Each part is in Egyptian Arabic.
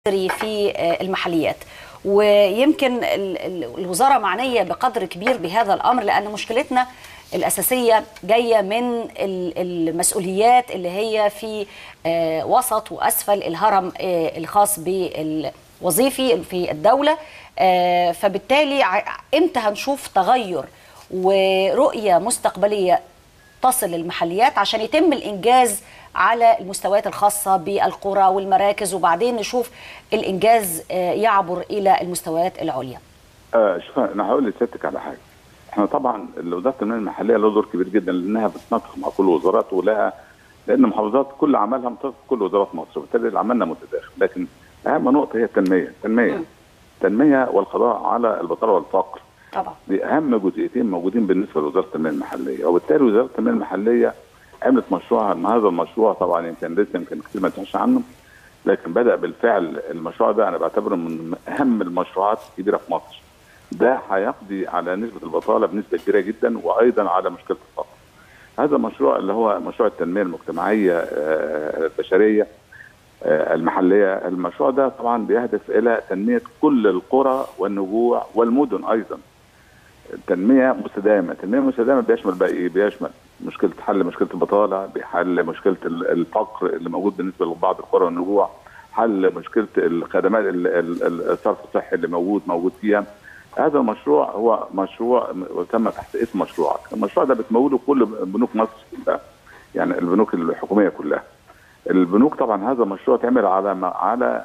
في المحليات ويمكن ال- ال- الوزاره معنيه بقدر كبير بهذا الامر لان مشكلتنا الاساسيه جايه من ال- المسؤوليات اللي هي في آه، وسط واسفل الهرم آه، الخاص بالوظيفي في الدوله آه، فبالتالي ع- امتى هنشوف تغير ورؤيه مستقبليه تصل للمحليات عشان يتم الانجاز على المستويات الخاصه بالقرى والمراكز وبعدين نشوف الانجاز آه، يعبر الى المستويات العليا. آه شوف انا هقول لسيادتك على حاجه احنا طبعا وزاره التنميه المحليه له دور كبير جدا لانها بتنسق مع كل الوزارات ولها لان المحافظات كل عملها متفق كل وزارات مصر وبالتالي عملنا متداخل لكن اهم نقطه هي التنميه التنميه مم. التنميه والقضاء على البطاله والفقر طبعا دي اهم جزئيتين موجودين بالنسبه لوزاره التنميه المحليه وبالتالي وزاره التنميه المحليه عملت مشروعها ان هذا المشروع طبعا يمكن لسه يمكن كتير ما تنساش عنه لكن بدا بالفعل المشروع ده انا بعتبره من اهم المشروعات الكبيره في مصر ده هيقضي على نسبه البطاله بنسبه كبيره جدا وايضا على مشكله الفقر هذا المشروع اللي هو مشروع التنميه المجتمعيه آه، البشريه آه، المحليه المشروع ده طبعا بيهدف الى تنميه كل القرى والنجوع والمدن ايضا تنميه مستدامه، التنميه المستدامه بيشمل بقى ايه؟ بيشمل مشكله حل مشكله البطاله، بيحل مشكله ال- الفقر اللي موجود بالنسبه لبعض القرى والنجوع، حل مشكله الخدمات ال- ال- ال- الصرف الصحي اللي موجود موجود فيها. هذا المشروع هو مشروع م- تم تحت اسم مشروعك، المشروع ده بتموله كل بنوك مصر كلها. يعني البنوك الحكوميه كلها. البنوك طبعا هذا المشروع اتعمل على م- على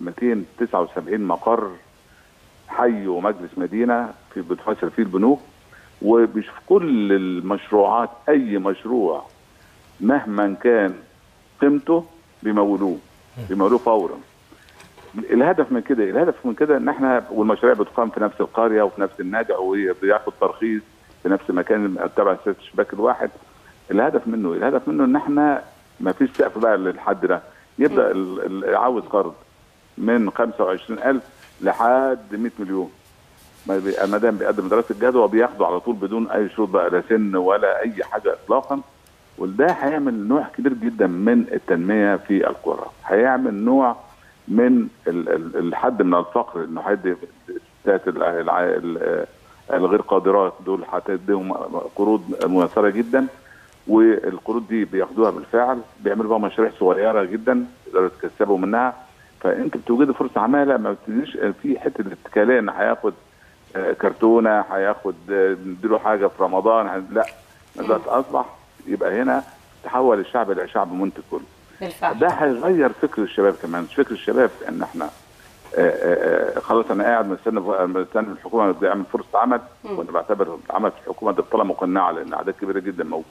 279 مقر حي ومجلس مدينه في بتفصل فيه البنوك وبيشوف كل المشروعات اي مشروع مهما كان قيمته بيمولوه بيمولوه فورا الهدف من كده الهدف من كده ان احنا والمشاريع بتقام في نفس القريه وفي نفس النادي وبياخد ترخيص في نفس المكان تبع سياسه الشباك الواحد الهدف منه الهدف منه ان احنا ما فيش سقف بقى للحد ده يبدا ال- ال- عاوز قرض من 25000 لحد 100 مليون ما بي- ما دام بيقدم دراسه جدوى بياخده على طول بدون اي شروط بقى لا سن ولا اي حاجه اطلاقا وده هيعمل نوع كبير جدا من التنميه في القرى هيعمل نوع من ال- ال- الحد من الفقر انه هيدي الستات الع- الع- ال- الغير قادرات دول هتديهم قروض ميسره جدا والقروض دي بياخدوها بالفعل بيعملوا بقى مشاريع صغيره جدا يقدروا يتكسبوا منها فانت بتوجد فرصه عماله ما بتديش في حته الاتكاليه ان هياخد آه، كرتونه هياخد آه، نديله حاجه في رمضان هن- لا دلوقتي اصبح يبقى هنا تحول الشعب الى شعب منتج كله بالفعل ده هيغير فكر الشباب كمان مش فكر الشباب ان احنا آه، آه، آه، خلاص انا قاعد مستني مستني الحكومه تعمل فرصه عمل مم. وانا بعتبر العمل في الحكومه ده بطاله مقنعه لان اعداد كبيره جدا موجوده.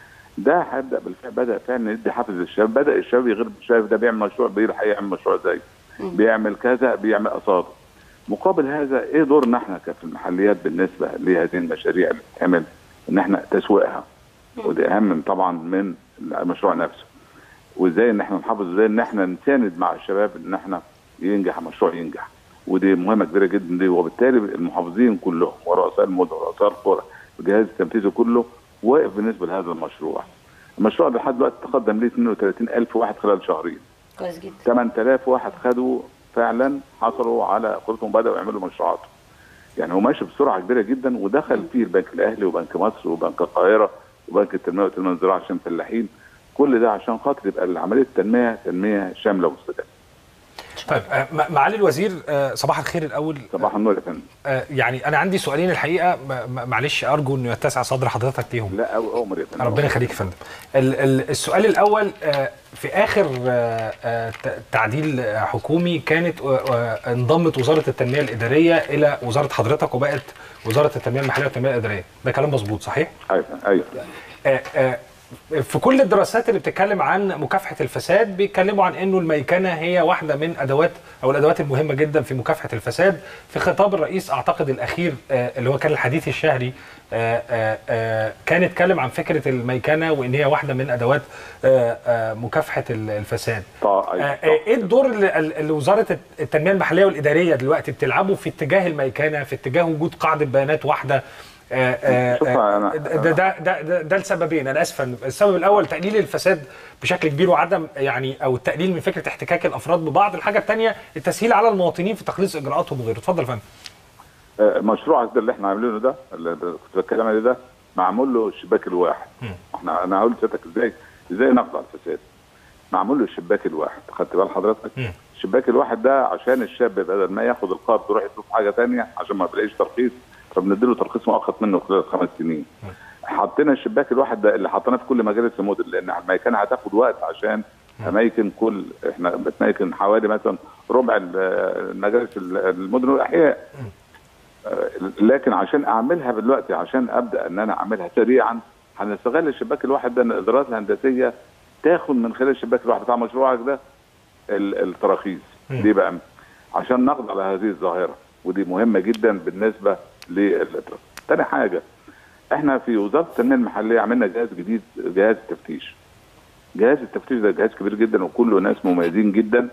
ده هيبدا بالفعل بدا فعلا يدي حافز للشباب بدا الشباب يغير الشباب ده بيعمل مشروع بيروح يعمل مشروع زي مم. بيعمل كذا بيعمل قصاده. مقابل هذا ايه دورنا احنا في المحليات بالنسبه لهذه المشاريع اللي بتتعمل ان احنا تسويقها ودي اهم طبعا من المشروع نفسه. وازاي ان احنا نحافظ ازاي ان احنا نساند مع الشباب ان احنا ينجح المشروع ينجح ودي مهمه كبيره جدا دي وبالتالي المحافظين كلهم ورؤساء المدن ورؤساء القرى والجهاز التنفيذي كله واقف بالنسبه لهذا المشروع. المشروع ده لحد دلوقتي تقدم ليه 32000 واحد خلال شهرين. كويس جدا 8000 واحد خدوا فعلا حصلوا على قدرتهم بداوا يعملوا مشروعاتهم. يعني هو ماشي بسرعه كبيره جدا ودخل فيه البنك الاهلي وبنك مصر وبنك القاهره وبنك التنميه والتنميه الزراعيه عشان الفلاحين كل ده عشان خاطر يبقى عمليه التنميه تنميه شامله ومستدامه. طيب آه، م- معالي الوزير آه، صباح الخير الاول صباح النور يا فندم. آه، يعني انا عندي سؤالين الحقيقه م- م- معلش ارجو انه يتسع صدر حضرتك ليهم لا أو عمر يا فندم. ربنا يخليك يا فندم ال- ال- السؤال الاول آه، في اخر آه، آه، ت- تعديل آه، حكومي كانت آه، آه، انضمت وزاره التنميه الاداريه الى وزاره حضرتك وبقت وزاره التنميه المحليه والتنميه الاداريه ده كلام مظبوط صحيح ايوه ايوه آه، آه، في كل الدراسات اللي بتتكلم عن مكافحه الفساد بيتكلموا عن انه الميكنه هي واحده من ادوات او الادوات المهمه جدا في مكافحه الفساد في خطاب الرئيس اعتقد الاخير آه، اللي هو كان الحديث الشهري آه، آه، آه، كان اتكلم عن فكره الميكنه وان هي واحده من ادوات آه، آه، مكافحه ال- الفساد طيب آه، أيوة. آه، ايه الدور اللي اللي وزاره التنميه المحليه والاداريه دلوقتي بتلعبه في اتجاه الميكنه في اتجاه وجود قاعده بيانات واحده آه، آه، شوف آه، أنا- ده ده ده ده, ده لسببين انا اسف السبب الاول تقليل الفساد بشكل كبير وعدم يعني او التقليل من فكره احتكاك الافراد ببعض الحاجه الثانيه التسهيل على المواطنين في تخليص اجراءاتهم وغيره اتفضل يا فندم آه، مشروعك ده اللي احنا عاملينه ده اللي كنت بتكلم عليه ده معمول له الشباك الواحد احنا انا هقول لسيادتك ازاي ازاي نقضي على الفساد معمول له الشباك الواحد خدت بال حضرتك مم. الشباك الواحد ده عشان الشاب بدل ما ياخد القرض يروح يشوف حاجه تانية عشان ما بيلاقيش ترخيص فبنديله ترخيص مؤقت منه خلال خمس سنين حطينا الشباك الواحد ده اللي حطيناه في كل مجالس المدن لان الميكنه هتاخد وقت عشان اماكن كل احنا بتميكن حوالي مثلا ربع ال- المجالس المدن والاحياء آه، لكن عشان اعملها دلوقتي عشان ابدا ان انا اعملها سريعا هنستغل الشباك الواحد ده ان الادارات الهندسيه تاخد من خلال الشباك الواحد بتاع مشروعك ده ال- التراخيص ليه بقى؟ عشان نقضي على هذه الظاهره ودي مهمه جدا بالنسبه للادارات. تاني حاجه احنا في وزاره التنميه المحليه عملنا جهاز جديد جهاز التفتيش. جهاز التفتيش ده جهاز كبير جدا وكله ناس مميزين جدا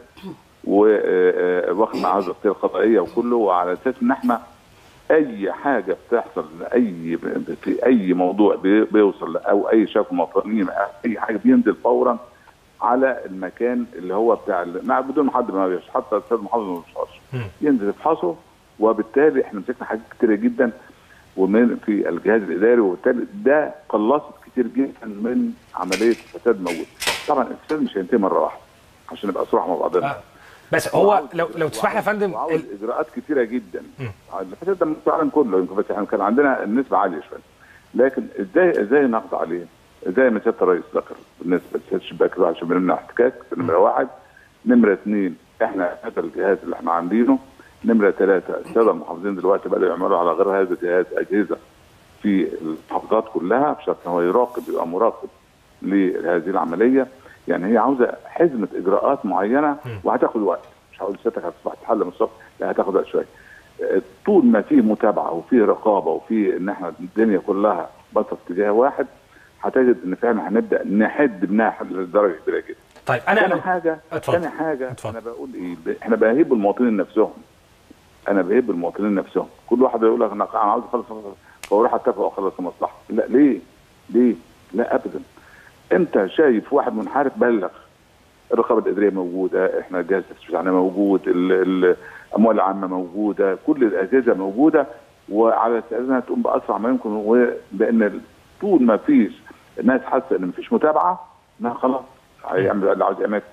وواخد معاه الوزارة القضائيه وكله وعلى اساس ان احنا اي حاجه بتحصل اي في اي موضوع بي- بيوصل او اي شكوى مواطنين اي حاجه بينزل فورا على المكان اللي هو بتاع ال- مع بدون حد ما بيش حتى الاستاذ محافظ ما بيشخصش ينزل يفحصه وبالتالي احنا مسكنا حاجات كتيره جدا ومن في الجهاز الاداري وبالتالي ده قلصت كتير جدا من عمليه الفساد موجود طبعا الفساد مش هينتهي مره واحده عشان نبقى صراحه مع بعضنا آه. بس هو وعاوز- لو لو تسمح لي يا فندم وعاوز ال- اجراءات كثيره جدا الفساد ده في العالم كله يمكن بس احنا كان عندنا النسبه عاليه شويه لكن ازاي ازاي نقضي عليه؟ ازاي ما سياده الرئيس ذكر بالنسبه لسياده الشباك الواحد عشان بنمنع احتكاك نمره واحد نمره اثنين احنا هذا الجهاز اللي احنا عاملينه نمره ثلاثه الساده المحافظين دلوقتي بداوا يعملوا على غير هذا الجهاز اجهزه في المحافظات كلها بشرط ان هو يراقب يبقى مراقب لهذه العمليه يعني هي عاوزه حزمه اجراءات معينه وهتاخد وقت مش هقول لسيادتك هتصبح تحل من الصبح لا هتاخد وقت شويه آه، طول ما في متابعه وفي رقابه وفي ان احنا الدنيا كلها باصه في اتجاه واحد هتجد ان فعلا هنبدا نحد منها لدرجه كبيره جدا. طيب انا تاني لو- حاجه اتفضل. تاني حاجه اتفضل. انا بقول ايه ب- احنا بهيب المواطنين نفسهم انا بهيب المواطنين نفسهم كل واحد يقول لك انا عاوز اخلص فاروح اتفق واخلص المصلحه لا ليه؟ ليه؟ لا ابدا انت شايف واحد منحرف بلغ الرقابه الاداريه موجوده احنا الجهاز التفتيش بتاعنا موجود ال- الاموال العامه موجوده كل الاجهزه موجوده وعلى اساس انها تقوم باسرع ما يمكن وبان طول ما فيش الناس حاسه ان مفيش متابعه انها خلاص هيعمل اللي عاوز يعمله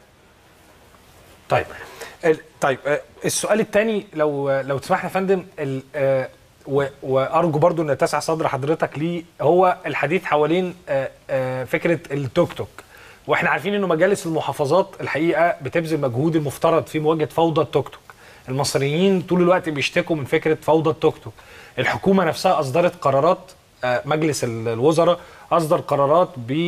طيب ال- طيب آه، السؤال الثاني لو لو تسمح لي يا فندم ال- آه، و- وارجو برضو ان تسع صدر حضرتك ليه هو الحديث حوالين آه، آه، فكره التوك توك واحنا عارفين انه مجالس المحافظات الحقيقه بتبذل مجهود المفترض في مواجهه فوضى التوك توك المصريين طول الوقت بيشتكوا من فكره فوضى التوك توك الحكومه نفسها اصدرت قرارات آه، مجلس ال- الوزراء اصدر قرارات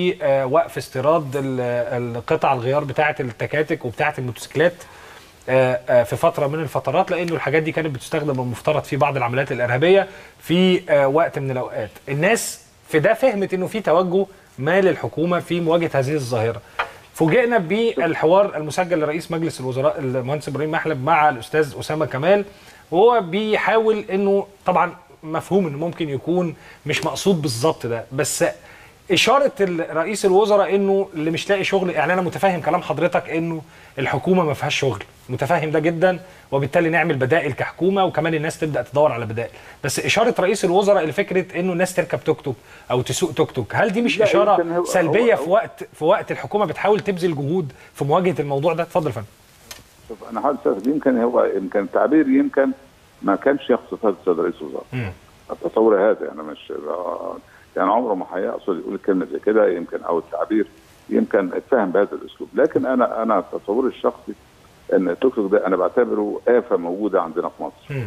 بوقف استيراد ال- القطع الغيار بتاعه التكاتك وبتاعه الموتوسيكلات آه، آه، في فتره من الفترات لانه الحاجات دي كانت بتستخدم المفترض في بعض العمليات الارهابيه في آه، وقت من الاوقات الناس في ده فهمت انه في توجه ما للحكومه في مواجهه هذه الظاهره فوجئنا بالحوار المسجل لرئيس مجلس الوزراء المهندس ابراهيم محلب مع الاستاذ اسامه كمال وهو بيحاول انه طبعا مفهوم انه ممكن يكون مش مقصود بالظبط ده بس اشاره ال- رئيس الوزراء انه اللي مش لاقي شغل يعني انا متفاهم كلام حضرتك انه الحكومه ما فيهاش شغل متفاهم ده جدا وبالتالي نعمل بدائل كحكومه وكمان الناس تبدا تدور على بدائل بس اشاره رئيس الوزراء لفكره انه الناس تركب توك توك او تسوق توك توك هل دي مش لا، اشاره يمكن هو- سلبيه هو- في وقت في وقت الحكومه بتحاول تبذل جهود في مواجهه الموضوع ده اتفضل يا فندم شوف انا حاول استاذ يمكن هو يمكن التعبير يمكن ما كانش يقصد هذا السيد رئيس الوزراء مم. التصور هذا يعني مش يعني عمره ما هيقصد يقول كلمه زي كده يمكن او التعبير يمكن اتفهم بهذا الاسلوب لكن انا انا تصوري الشخصي ان التوك توك ده انا بعتبره افه موجوده عندنا في مصر مم.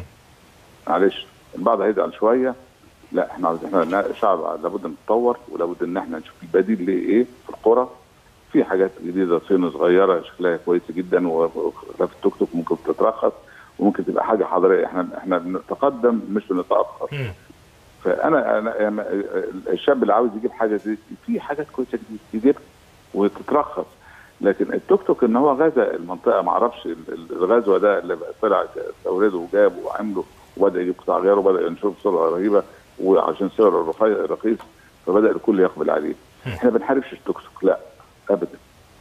معلش البعض هيزعل شويه لا احنا عاوزين احنا شعب لابد نتطور ولابد ان احنا نشوف البديل ليه ايه في القرى في حاجات جديده صين صغيره شكلها كويس جدا وخلاف التوك توك ممكن تترخص وممكن تبقى حاجه حضاريه احنا احنا بنتقدم مش بنتاخر مم. فانا انا يعني الشاب اللي عاوز يجيب حاجه زي في حاجات كويسه جديد يجيبها وتترخص لكن التوك توك ان هو غزا المنطقه ما اعرفش ال- ال- الغزوه ده اللي بقى طلع استورده وجابه وعمله وبدا يجيب قطع غيره وبدا ينشره بسرعه رهيبه وعشان سعره رخي- رخيص فبدا الكل يقبل عليه احنا ما بنحاربش التوك توك لا ابدا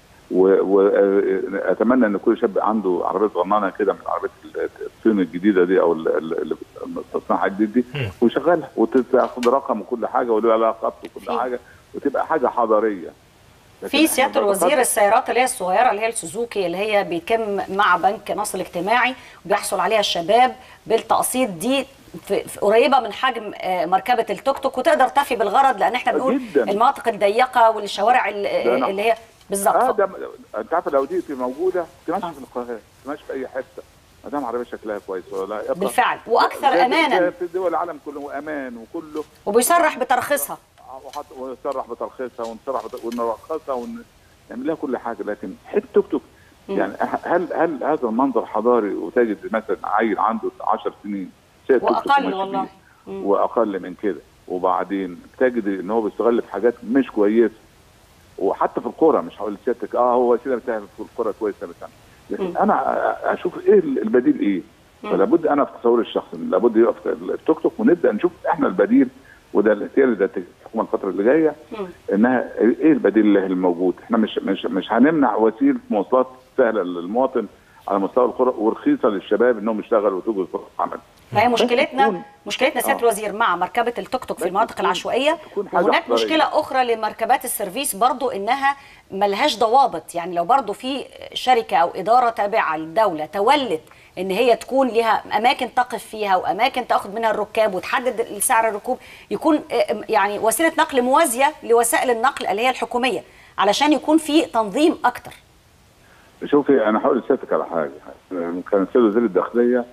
واتمنى ان كل شاب عنده عربيه صغننه كده من عربيه الصين الجديده دي او ال- ال- اللي تصنيعها جديد دي مم. ويشغلها وتاخد رقم وكل حاجه ولها لها خط وكل في- حاجه وتبقى حاجه حضاريه لكن في إحنا سياده الوزير بنتقدم- السيارات اللي هي الصغيره اللي هي السوزوكي اللي هي بيتم مع بنك نصر الاجتماعي وبيحصل عليها الشباب بالتقسيط دي في في قريبه من حجم آه، مركبه التوك توك وتقدر تفي بالغرض لان احنا بنقول جداً. المناطق الضيقه والشوارع ال- ده أنا- اللي هي بالظبط اه اتفضل. ده انت عارف لو دي موجوده تمشي في القاهره تمشي في اي حته ما دام عربيه شكلها كويس ولا لا بالفعل واكثر زي- امانا زي في دول العالم كله امان وكله وبيصرح بترخيصها وحط ونصرح بترخيصها ونصرح بت- ونرخصها ونعمل لها كل حاجه لكن حته توك توك يعني هل هل هذا المنظر حضاري وتجد مثلا عيل عنده 10 سنين سايق توك توك وأقل وماشي والله. بيه، واقل من كده وبعدين تجد ان هو بيستغل في حاجات مش كويسه وحتى في القرى مش هقول لسيادتك اه هو وسيله بتاع في القرى كويسه مثلا لكن انا أ- اشوف ايه البديل ايه فلا بد انا في تصوري الشخصي لابد يقف التوك توك ونبدا نشوف احنا البديل وده الاختيار اللي ده الحكومه الفتره اللي جايه انها ايه البديل اللي الموجود احنا مش مش مش هنمنع وسيله مواصلات سهله للمواطن على مستوى القرى ورخيصه للشباب انهم يشتغلوا وتوجد فرص عمل فهي بس مشكلتنا تكون- مشكلتنا سياده آه. الوزير مع مركبه التوك توك في بس المناطق تكون- العشوائيه تكون حاجة وهناك حضارية. مشكله اخرى لمركبات السيرفيس برضو انها ملهاش ضوابط يعني لو برضو في شركه او اداره تابعه للدوله تولت ان هي تكون لها اماكن تقف فيها واماكن تاخد منها الركاب وتحدد سعر الركوب يكون آه، يعني وسيله نقل موازيه لوسائل النقل اللي هي الحكوميه علشان يكون في تنظيم اكتر شوفي انا هقول لسيادتك على حاجه كان السيد وزير الداخليه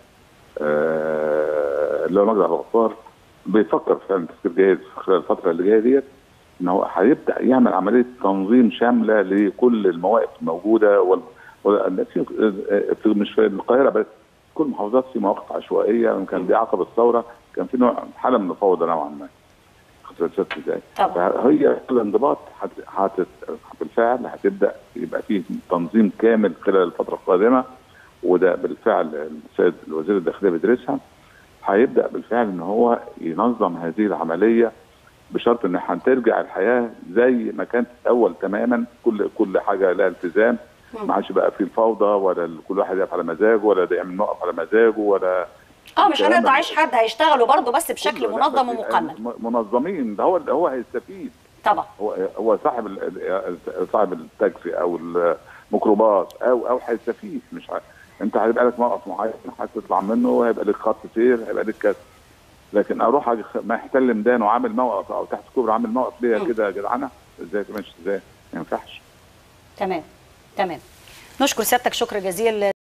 آه، اللي هو مجدي عبد الغفار بيفكر فعلا تفكير جيد خلال الفتره اللي جايه ديت ان هو هيبدا يعمل عمليه تنظيم شامله لكل المواقف الموجوده وال وال- في في- مش في القاهره بس كل المحافظات في مواقف عشوائيه كان دي عقب الثوره كان في نوع حاله من الفوضى نوعا ما خدت بالك ازاي؟ طبعا. فهي الانضباط هت... هت... بالفعل هتبدا يبقى فيه تنظيم كامل خلال الفتره القادمه وده بالفعل السيد الوزير الداخليه بيدرسها هيبدا بالفعل ان هو ينظم هذه العمليه بشرط ان هترجع الحياه زي ما كانت اول تماما كل كل حاجه لها التزام ما عادش بقى في الفوضى ولا ال- كل واحد يقف على مزاجه ولا ده يعمل موقف على مزاجه ولا اه مش الكلام هنقطع ده- عيش حد هيشتغلوا برضو بس بشكل كله. لا، منظم بس ومقنن م- منظمين ده هو هو هيستفيد طبعا هو هو صاحب ال- ال- صاحب التاكسي او الميكروباص او او هيستفيد مش ه... انت هيبقى لك موقف معين هتطلع منه هيبقى لك خط سير هيبقى لك كذا لكن اروح أجي- محتل ميدان وعامل موقف او تحت كوبري عامل موقف ليا كده يا جدعانه ازاي ماشي ازاي ما ينفعش تمام تمام نشكر سيادتك شكر جزيل